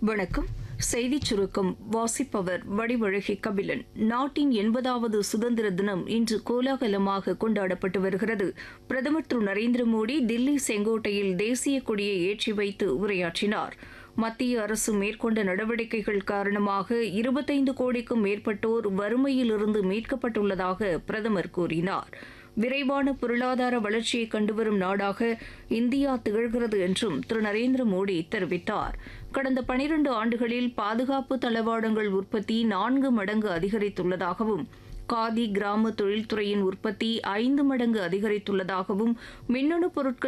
வணக்கம் செய்திச் சுருக்கம் வாசிப்பவர் வடிவழகி கபிலன் நாட்டின் எண்பதாவது சுதந்திர தினம் இன்று கோலாகலமாக கொண்டாடப்பட்டு வருகிறது பிரதமர் திரு நரேந்திர மோடி தில்லி செங்கோட்டையில் தேசிய கொடியை ஏற்றி வைத்து உரையாற்றினார் மத்திய அரசு மேற்கொண்ட நடவடிக்கைகள் காரணமாக இருபத்தைந்து கோடிக்கும் மேற்பட்டோர் வறுமையிலிருந்து மீட்கப்பட்டுள்ளதாக பிரதமர் கூறினார் விரைவான பொருளாதார வளர்ச்சியை கண்டுவரும் நாடாக இந்தியா திகழ்கிறது என்றும் திரு நரேந்திர மோடி தெரிவித்தார் கடந்த பனிரண்டு ஆண்டுகளில் பாதுகாப்பு தளவாடங்கள் உற்பத்தி நான்கு மடங்கு அதிகரித்துள்ளதாகவும் காதி கிராம தொழில்துறையின் உற்பத்தி ஐந்து மடங்கு அதிகரித்துள்ளதாகவும் மின்னணு பொருட்கள்